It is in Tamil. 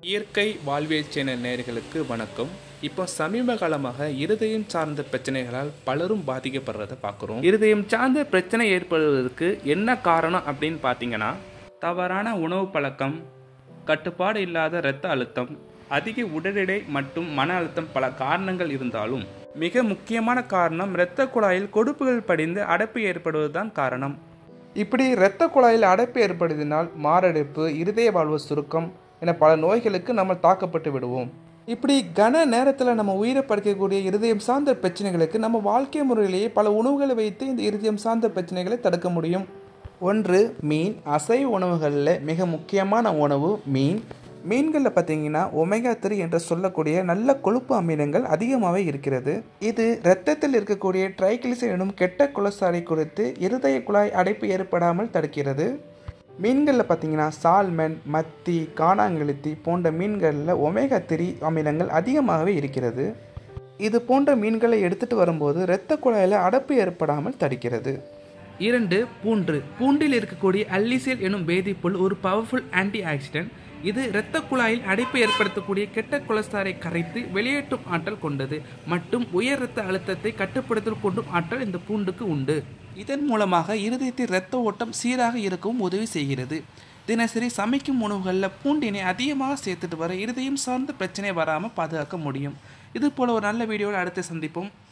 இயற்கை வாழ்வியல் சேனல் நேயர்களுக்கு வணக்கம் இப்போ சமீப காலமாக இருதயம் சார்ந்த பிரச்சனைகளால் பலரும் பாதிக்கப்படுறதை பார்க்குறோம் இருதயம் சார்ந்த பிரச்சனை ஏற்படுவதற்கு என்ன காரணம் அப்படின்னு பார்த்தீங்கன்னா தவறான உணவு பழக்கம் கட்டுப்பாடு இல்லாத இரத்த அழுத்தம் அதிக உடல் எடை மற்றும் மன அழுத்தம் பல காரணங்கள் இருந்தாலும் மிக முக்கியமான காரணம் இரத்த குழாயில் கொழுப்புகள் படிந்து அடைப்பு ஏற்படுவதுதான் காரணம் இப்படி இரத்த குழாயில் அடைப்பு ஏற்படுவதனால் மாரடைப்பு இருதய வாழ்வு சுருக்கம் என பல நோய்களுக்கு நம்ம தாக்கப்பட்டு விடுவோம் இப்படி கன நேரத்தில் நம்ம உயிரை பறிக்கக்கூடிய இருதயம் சார்ந்த பிரச்சனைகளுக்கு நம்ம வாழ்க்கை முறையிலேயே பல உணவுகளை வைத்து இந்த இருதயம் சார்ந்த பிரச்சனைகளை தடுக்க முடியும் ஒன்று மீன் அசைவ உணவுகளில் மிக முக்கியமான உணவு மீன் மீன்களில் பார்த்தீங்கன்னா ஒமேகா த்ரீ என்று சொல்லக்கூடிய நல்ல கொழுப்பு அமிலங்கள் அதிகமாகவே இருக்கிறது இது இரத்தத்தில் இருக்கக்கூடிய ட்ரைகிளிசரைட் எனும் கெட்ட கொலஸ்ட்ராலை குறித்து இருதய குழாய் அடைப்பு ஏற்படாமல் தடுக்கிறது மீன்களில் பார்த்தீங்கன்னா சால்மன் மத்தி காணாங்கெளுத்தி போன்ற மீன்களில் ஒமேகா த்ரீ அமிலங்கள் அதிகமாகவே இருக்கிறது இது போன்ற மீன்களை எடுத்துகிட்டு வரும்போது இரத்த குழாயில் அடைப்பு ஏற்படாமல் தடுக்கிறது இரண்டு பூண்டு பூண்டில் இருக்கக்கூடிய அல்லிசேல் எனும் வேதிப்பொருள் ஒரு பவர்ஃபுல் ஆன்டி ஆக்சிடென்ட் இது இரத்த குழாயில் அடைப்பு ஏற்படுத்தக்கூடிய கெட்ட கொலஸ்ட்ராலை கரைத்து வெளியேற்றும் ஆற்றல் கொண்டது மற்றும் உயர் இரத்த அழுத்தத்தை கட்டுப்படுத்தல் கொண்டும் ஆற்றல் இந்த பூண்டுக்கு உண்டு இதன் மூலமாக இருதயத்தில் இரத்த ஓட்டம் சீராக இருக்கவும் உதவி செய்கிறது தினசரி சமைக்கும் உணவுகளில் பூண்டினை அதிகமாக சேர்த்துட்டு வர இருதயம் சார்ந்த பிரச்சனை வராமல் பாதுகாக்க முடியும் இது போல ஒரு நல்ல வீடியோவில் அடுத்து சந்திப்போம்